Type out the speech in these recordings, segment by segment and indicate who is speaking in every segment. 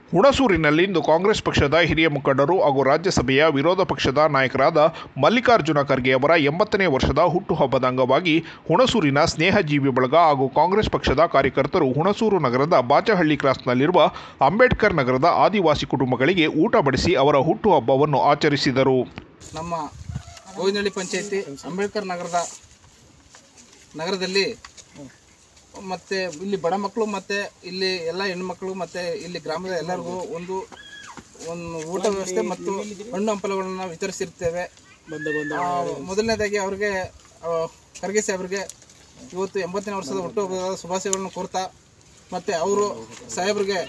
Speaker 1: ಹುಣಸೂರಿನಲ್ಲಿಂದು ಕಾಂಗ್ರೆಸ್ ಪಕ್ಷದ ಹಿರಿಯ ಮುಖಂಡರು ಹಾಗೂ ರಾಜ್ಯಸಭೆಯ ವಿರೋಧ ಪಕ್ಷದ ನಾಯಕರಾದ ಮಲ್ಲಿಕಾರ್ಜುನ ಖರ್ಗೆ ಅವರ ಎಂಬತ್ತನೇ ವರ್ಷದ ಹುಟ್ಟುಹಬ್ಬದ ಅಂಗವಾಗಿ ಹುಣಸೂರಿನ ಸ್ನೇಹಜೀವಿ ಬಳಗ ಹಾಗೂ ಕಾಂಗ್ರೆಸ್ ಪಕ್ಷದ ಕಾರ್ಯಕರ್ತರು ಹುಣಸೂರು ನಗರದ ಬಾಚಹಳ್ಳಿ ಕ್ರಾಸ್ನಲ್ಲಿರುವ ಅಂಬೇಡ್ಕರ್ ನಗರದ ಆದಿವಾಸಿ ಕುಟುಂಬಗಳಿಗೆ ಊಟ ಬಡಿಸಿ ಅವರ ಹುಟ್ಟುಹಬ್ಬವನ್ನು ಆಚರಿಸಿದರು
Speaker 2: ನಮ್ಮ ಗೋವಿಂದಹಳ್ಳಿ ಪಂಚಾಯತಿ ಅಂಬೇಡ್ಕರ್ ನಗರದ ನಗರದಲ್ಲಿ ಮತ್ತು ಇಲ್ಲಿ ಬಡ ಮಕ್ಕಳು ಮತ್ತು ಇಲ್ಲಿ ಎಲ್ಲ ಹೆಣ್ಮಕ್ಳು ಮತ್ತು ಇಲ್ಲಿ ಗ್ರಾಮದ ಎಲ್ಲರಿಗೂ ಒಂದು ಒಂದು ಊಟ ವ್ಯವಸ್ಥೆ ಮತ್ತು ಹಣ್ಣು ಹಂಪಲುಗಳನ್ನು ವಿತರಿಸಿರ್ತೇವೆ ಆ, ಮೊದಲನೇದಾಗಿ ಅವ್ರಿಗೆ ಆ, ಖರ್ಗೆ ಸಾಹೇಬ್ರಿಗೆ ಇವತ್ತು ಎಂಬತ್ತನೇ ವರ್ಷದ ಹುಟ್ಟುಹಬ್ಬದ ಶುಭಾಶಯಗಳನ್ನು ಕೋರ್ತಾ ಮತ್ತು ಅವರು ಸಾಹೇಬ್ರಿಗೆ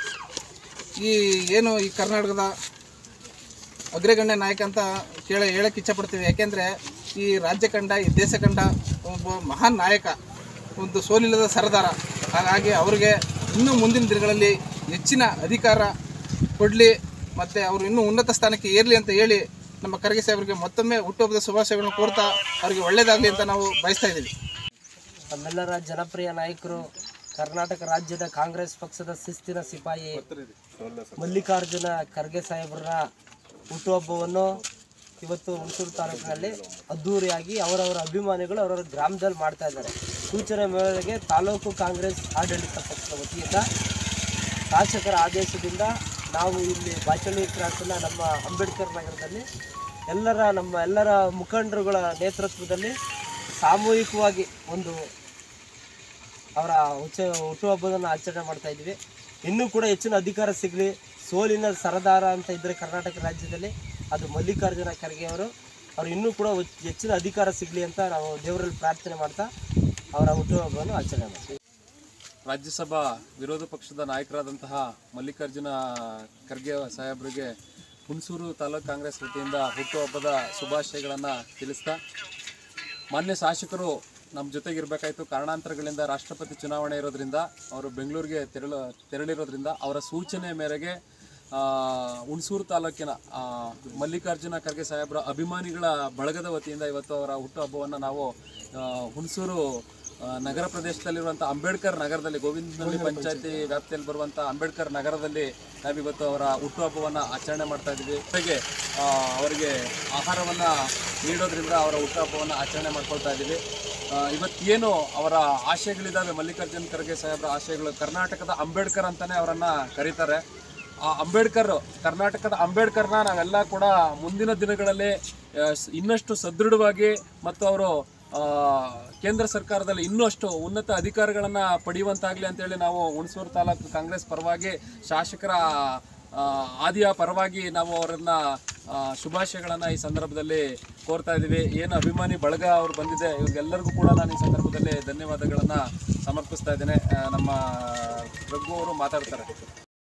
Speaker 2: ಈ ಏನು ಈ ಕರ್ನಾಟಕದ ಅಗ್ರಗಣ್ಯ ನಾಯಕ ಅಂತ ಕೇಳ ಹೇಳಕ್ಕೆ ಇಚ್ಛಪಡ್ತೀವಿ ಯಾಕೆಂದರೆ ಈ ರಾಜ್ಯ ಕಂಡ ಈ ದೇಶ ಕಂಡ ಒಬ್ಬ ಮಹಾನ್ ನಾಯಕ ಒಂದು ಸೋಲಿಲ್ಲದ ಸರದಾರ ಹಾಗಾಗಿ ಅವರಿಗೆ ಇನ್ನೂ ಮುಂದಿನ ದಿನಗಳಲ್ಲಿ ಹೆಚ್ಚಿನ ಅಧಿಕಾರ ಕೊಡಲಿ ಮತ್ತು ಅವರು ಇನ್ನೂ ಉನ್ನತ ಸ್ಥಾನಕ್ಕೆ ಏರಲಿ ಅಂತ ಹೇಳಿ ನಮ್ಮ ಖರ್ಗೆ ಸಾಹೇಬರಿಗೆ ಮತ್ತೊಮ್ಮೆ ಹುಟ್ಟುಹಬ್ಬದ ಶುಭಾಶಯಗಳನ್ನು ಕೋರ್ತಾ ಅವರಿಗೆ ಒಳ್ಳೆಯದಾಗಲಿ ಅಂತ ನಾವು ಬಯಸ್ತಾ ಇದ್ದೀವಿ
Speaker 3: ನಮ್ಮೆಲ್ಲರ ಜನಪ್ರಿಯ ನಾಯಕರು ಕರ್ನಾಟಕ ರಾಜ್ಯದ ಕಾಂಗ್ರೆಸ್ ಪಕ್ಷದ ಶಿಸ್ತಿನ ಸಿಪಾಯಿ ಮಲ್ಲಿಕಾರ್ಜುನ ಖರ್ಗೆ ಸಾಹೇಬರ ಹುಟ್ಟುಹಬ್ಬವನ್ನು ಇವತ್ತು ಹುಣಸೂರು ತಾಲೂಕಿನಲ್ಲಿ ಅದ್ಧೂರಿಯಾಗಿ ಅವರವರ ಅಭಿಮಾನಿಗಳು ಅವರವರ ಗ್ರಾಮದಲ್ಲಿ ಮಾಡ್ತಾ ಇದ್ದಾರೆ ಸೂಚನೆ ಮೇರೆಗೆ ತಾಲೂಕು ಕಾಂಗ್ರೆಸ್ ಆಡಳಿತ ಪಕ್ಷದ ವತಿಯಿಂದ ಶಾಸಕರ ಆದೇಶದಿಂದ ನಾವು ಇಲ್ಲಿ ಬಾಚಳ್ಳಿ ಕ್ರಾಸ್ನ ನಮ್ಮ ಅಂಬೇಡ್ಕರ್ ನಗರದಲ್ಲಿ ಎಲ್ಲರ ನಮ್ಮ ಎಲ್ಲರ ಮುಖಂಡರುಗಳ ನೇತೃತ್ವದಲ್ಲಿ ಸಾಮೂಹಿಕವಾಗಿ ಒಂದು ಅವರ ಹುಚ್ಚ ಹುಟ್ಟುಹಬ್ಬವನ್ನು ಆಚರಣೆ ಮಾಡ್ತಾ ಇದ್ವಿ ಇನ್ನೂ ಕೂಡ ಹೆಚ್ಚಿನ ಅಧಿಕಾರ ಸಿಗಲಿ ಸೋಲಿನ ಸರದಾರ ಅಂತ ಇದ್ದರೆ ಕರ್ನಾಟಕ ರಾಜ್ಯದಲ್ಲಿ ಅದು ಮಲ್ಲಿಕಾರ್ಜುನ ಖರ್ಗೆ ಅವರು ಅವರು ಇನ್ನೂ ಕೂಡ ಹೆಚ್ಚ್- ಹೆಚ್ಚಿನ ಅಧಿಕಾರ ಸಿಗಲಿ ಅಂತ ನಾವು ದೇವರಲ್ಲಿ ಪ್ರಾರ್ಥನೆ ಮಾಡ್ತಾ ಅವರ ಹುಟ್ಟುಹಬ್ಬವನ್ನು ಆಚರಣೆ ಮಾಡ್ತೀವಿ
Speaker 4: ರಾಜ್ಯಸಭಾ ವಿರೋಧ ಪಕ್ಷದ ನಾಯಕರಾದಂತಹ ಮಲ್ಲಿಕಾರ್ಜುನ ಖರ್ಗೆ ಸಾಹೇಬರಿಗೆ ಹುಣಸೂರು ತಾಲೂಕು ಕಾಂಗ್ರೆಸ್ ವತಿಯಿಂದ ಹುಟ್ಟುಹಬ್ಬದ ಶುಭಾಶಯಗಳನ್ನು ತಿಳಿಸ್ತಾ ಮಾನ್ಯ ಶಾಸಕರು ನಮ್ಮ ಜೊತೆಗಿರಬೇಕಾಯಿತು ಕಾರಣಾಂತರಗಳಿಂದ ರಾಷ್ಟ್ರಪತಿ ಚುನಾವಣೆ ಇರೋದ್ರಿಂದ ಅವರು ಬೆಂಗಳೂರಿಗೆ ತೆರಳು ತೆರಳಿರೋದ್ರಿಂದ ಅವರ ಸೂಚನೆ ಮೇರೆಗೆ ಆ, ಹುಣಸೂರು ತಾಲೂಕಿನ ಆ, ಮಲ್ಲಿಕಾರ್ಜುನ ಖರ್ಗೆ ಸಾಹೇಬರ ಅಭಿಮಾನಿಗಳ ಬಳಗದ ವತಿಯಿಂದ ಇವತ್ತು ಅವರ ಹುಟ್ಟುಹಬ್ಬವನ್ನು ನಾವು ಆ, ಹುಣಸೂರು ಆ, ನಗರ ಪ್ರದೇಶದಲ್ಲಿರುವಂಥ ಅಂಬೇಡ್ಕರ್ ನಗರದಲ್ಲಿ ಗೋವಿಂದನಹಳ್ಳಿ ಪಂಚಾಯತಿ ವ್ಯಾಪ್ತಿಯಲ್ಲಿ ಬರುವಂಥ ಅಂಬೇಡ್ಕರ್ ನಗರದಲ್ಲಿ ನಾವಿವತ್ತು ಅವರ ಹುಟ್ಟುಹಬ್ಬವನ್ನು ಆಚರಣೆ ಮಾಡ್ತಾ ಇದ್ದೀವಿ ಜೊತೆಗೆ ಆ, ಅವರಿಗೆ ಆಹಾರವನ್ನು ನೀಡೋದ್ರಿಂದ ಅವರ ಹುಟ್ಟುಹಬ್ಬವನ್ನು ಆಚರಣೆ ಮಾಡ್ಕೊಳ್ತಾ ಇದ್ದೀವಿ ಆ, ಇವತ್ತೇನು ಅವರ ಆಶಯಗಳಿದ್ದಾವೆ ಮಲ್ಲಿಕಾರ್ಜುನ್ ಖರ್ಗೆ ಸಾಹೇಬರ ಆಶಯಗಳು ಕರ್ನಾಟಕದ ಅಂಬೇಡ್ಕರ್ ಅಂತಾನೆ ಅವರನ್ನ ಕರೀತಾರೆ ಆ ಅಂಬೇಡ್ಕರ್ ಕರ್ನಾಟಕದ ಅಂಬೇಡ್ಕರ್ನ ನಾವೆಲ್ಲ ಕೂಡ ಮುಂದಿನ ದಿನಗಳಲ್ಲಿ ಆ, ಸ್- ಇನ್ನಷ್ಟು ಸದೃಢವಾಗಿ ಮತ್ತು ಅವರು ಆ, ಕೇಂದ್ರ ಸರ್ಕಾರದಲ್ಲಿ ಇನ್ನಷ್ಟು ಉನ್ನತ ಅಧಿಕಾರಗಳನ್ನು ಪಡೆಯುವಂತಾಗಲಿ ಅಂತೇಳಿ ನಾವು ಹುಣಸೂರು ತಾಲೂಕು ಕಾಂಗ್ರೆಸ್ ಪರವಾಗಿ ಶಾಸಕರ ಆ, ಆದಿಯ ಪರವಾಗಿ ನಾವು ಅವರನ್ನ ಆ, ಶುಭಾಶಯಗಳನ್ನು ಈ ಸಂದರ್ಭದಲ್ಲಿ ಕೋರ್ತಾ ಇದ್ದೀವಿ ಏನು ಅಭಿಮಾನಿ ಬಳಗ ಅವರು ಬಂದಿದೆ ಇವ್ರಿಗೆಲ್ಲರಿಗೂ ಕೂಡ ನಾನು ಈ ಸಂದರ್ಭದಲ್ಲಿ ಧನ್ಯವಾದಗಳನ್ನು ಸಮರ್ಪಿಸ್ತಾ ಇದ್ದೇನೆ ಆ, ನಮ್ಮ ರಘು ಅವರು ಮಾತಾಡ್ತಾರೆ